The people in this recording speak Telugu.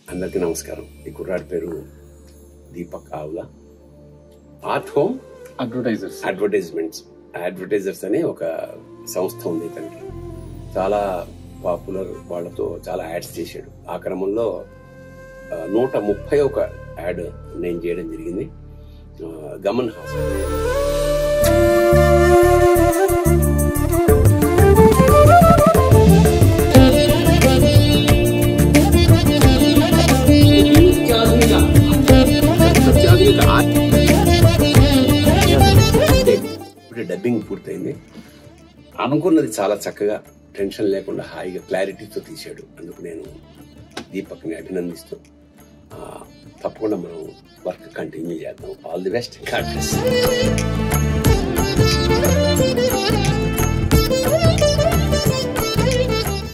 అందరికీ నమస్కారం ఈ కుర్రాడి పేరు Deepak Avula art home advertisers advertisements advertisers అనే ఒక సంస్థ ఉంది ఇతనికి చాలా పాపులర్ వాళ్ళతో చాలా యాడ్స్ చేశాడు ఆ క్రమంలో ఆ, నూట ముప్పై ఒక యాడ్ నేను చేయడం జరిగింది ఆ, గమన్ హాస్పిటల్ అత్యాధునిక ఆర్ట్ ఇప్పుడే డబ్బింగ్ పూర్తయింది అనుకున్నది చాలా చక్కగా టెన్షన్ లేకుండా హాయిగా క్లారిటీతో తీశాడు అందుకు నేను దీపక్ని అభినందిస్తూ ఆ, తప్పకుండా మనం వర్క్ కంటిన్యూ చేద్దాం all the best God bless